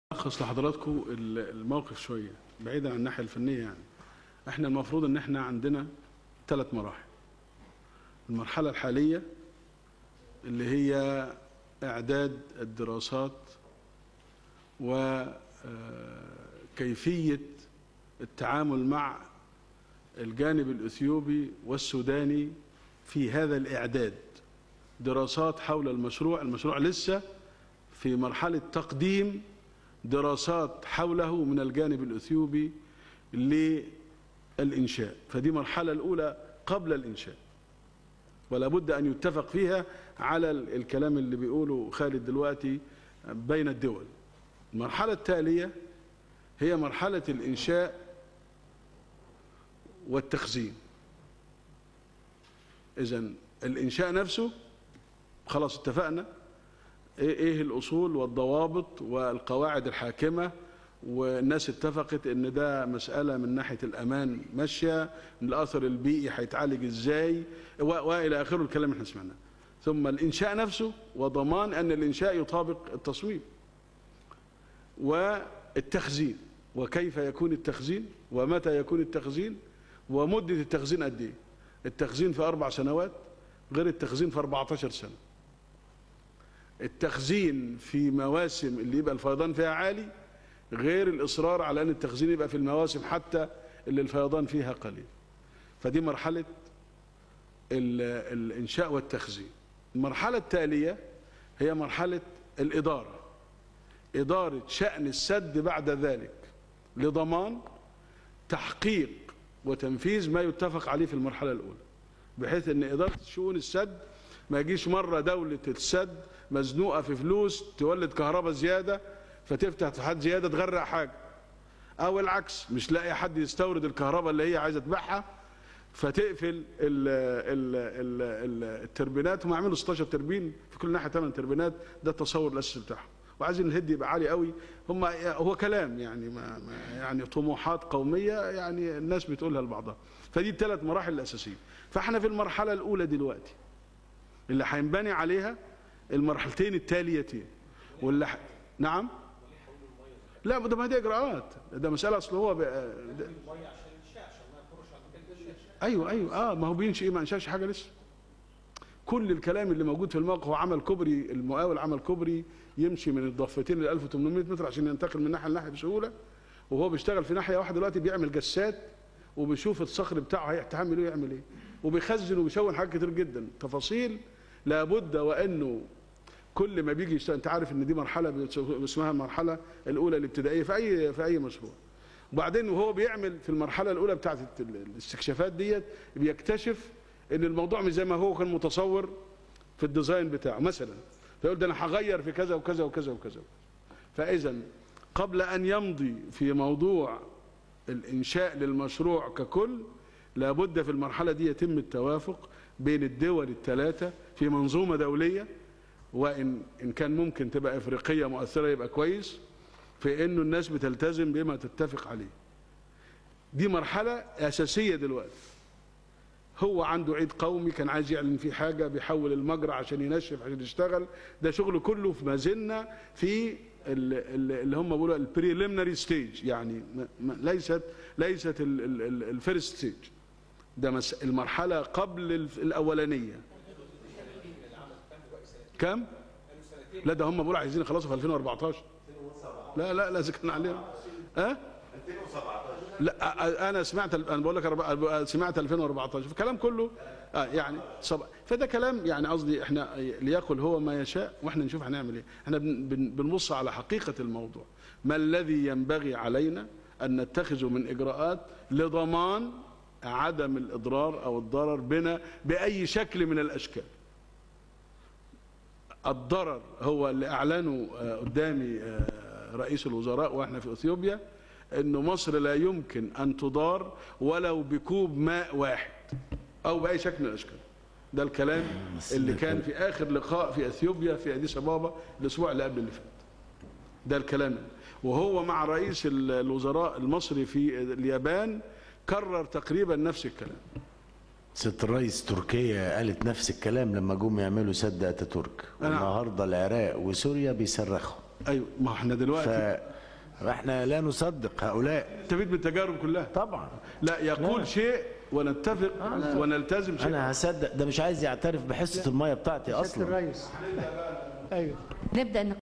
ألخص لحضراتكم الموقف شوية بعيدا عن الناحية الفنية يعني احنا المفروض ان احنا عندنا ثلاث مراحل المرحلة الحالية اللي هي اعداد الدراسات وكيفية التعامل مع الجانب الاثيوبي والسوداني في هذا الاعداد دراسات حول المشروع المشروع لسه في مرحلة تقديم دراسات حوله من الجانب الأثيوبي للإنشاء فدي مرحلة الأولى قبل الإنشاء ولا بد أن يتفق فيها على الكلام اللي بيقوله خالد دلوقتي بين الدول المرحلة التالية هي مرحلة الإنشاء والتخزين إذن الإنشاء نفسه خلاص اتفقنا ايه الاصول والضوابط والقواعد الحاكمه والناس اتفقت ان ده مساله من ناحيه الامان ماشيه الاثر البيئي هيتعالج ازاي والى اخره الكلام اللي احنا سمعناه ثم الانشاء نفسه وضمان ان الانشاء يطابق التصميم والتخزين وكيف يكون التخزين ومتى يكون التخزين ومده التخزين قد ايه التخزين في اربع سنوات غير التخزين في 14 سنه التخزين في مواسم اللي يبقى الفيضان فيها عالي غير الإصرار على أن التخزين يبقى في المواسم حتى اللي الفيضان فيها قليل فدي مرحلة الإنشاء والتخزين المرحلة التالية هي مرحلة الإدارة إدارة شأن السد بعد ذلك لضمان تحقيق وتنفيذ ما يتفق عليه في المرحلة الأولى بحيث أن إدارة شؤون السد ما يجيش مرة دولة السد مزنوقة في فلوس تولد كهرباء زيادة فتفتح فتحات زيادة تغرق حاجة أو العكس مش لاقي حد يستورد الكهرباء اللي هي عايزة تبيعها فتقفل ال ال ال ال التربينات هم عملوا 16 تربين في كل ناحية 8 تربينات ده التصور الأساسي بتاعهم وعايزين الهد يبقى عالي قوي هم هو كلام يعني ما ما يعني طموحات قومية يعني الناس بتقولها لبعضها فدي الثلاث مراحل الأساسية فاحنا في المرحلة الأولى دلوقتي اللي هينبني عليها المرحلتين التاليتين واللي ح... نعم لا ده ما دي اجراءات ده مساله اصل هو ب... ده... ايوه ايوه اه ما هو بينشئ ايه ما انشاش حاجه لسه كل الكلام اللي موجود في الموقع هو عمل كوبري المقاول عمل كوبري يمشي من الضفتين ل 1800 متر عشان ينتقل من ناحيه لناحيه بسهوله وهو بيشتغل في ناحيه واحده دلوقتي بيعمل جسات وبيشوف الصخر بتاعه هيتحمل ايه ويعمل ايه وبيخزن وبيشون حاجات كتير جدا تفاصيل لابد وانه كل ما بيجي يشتغل انت عارف ان دي مرحله اسمها المرحله الاولى الابتدائيه في اي في اي مشروع وبعدين وهو بيعمل في المرحله الاولى بتاعه الاستكشافات ديت بيكتشف ان الموضوع مش زي ما هو كان متصور في الديزاين بتاعه مثلا فيقول ده انا هغير في كذا وكذا وكذا وكذا فاذا قبل ان يمضي في موضوع الانشاء للمشروع ككل لابد في المرحله دي يتم التوافق بين الدول الثلاثه في منظومه دوليه وان ان كان ممكن تبقى افريقيه مؤثره يبقى كويس في انه الناس بتلتزم بما تتفق عليه دي مرحله اساسيه دلوقتي هو عنده عيد قومي كان عايز يعلن فيه حاجه بيحول المجرى عشان ينشف عشان يشتغل ده شغل كله في ما زلنا في اللي هم بيقولوا البريليمينري ستيج يعني ليست ليست الفيرست ستيج ده المرحله قبل الاولانيه كم لا ده هم بيقولوا عايزين يخلصوا في 2014 لا لا لا كان عليهم ها 2017 لا انا سمعت انا بقول لك سمعت 2014 فالكلام كله آه يعني صب... فده كلام يعني قصدي احنا ليقل هو ما يشاء واحنا نشوف هنعمل ايه احنا بن... بنبص على حقيقه الموضوع ما الذي ينبغي علينا ان نتخذه من اجراءات لضمان عدم الاضرار او الضرر بنا باي شكل من الاشكال الضرر هو اللي اعلنه قدامي رئيس الوزراء واحنا في اثيوبيا انه مصر لا يمكن ان تضار ولو بكوب ماء واحد او باي شكل من الاشكال ده الكلام اللي كان في اخر لقاء في اثيوبيا في اديس ابابا الاسبوع اللي قبل اللي فات ده الكلام وهو مع رئيس الوزراء المصري في اليابان كرر تقريبا نفس الكلام ست الرئيس تركيا قالت نفس الكلام لما جم يعملوا سد اتاتورك والنهارده العراق وسوريا بيصرخوا ايوه ما احنا دلوقتي احنا لا نصدق هؤلاء نستفيد من التجارب كلها طبعا لا يقول شيء ونتفق ونلتزم شيء انا هصدق ده مش عايز يعترف بحصه الميه بتاعتي سياده اصلا الرئيس ايوه نبدأ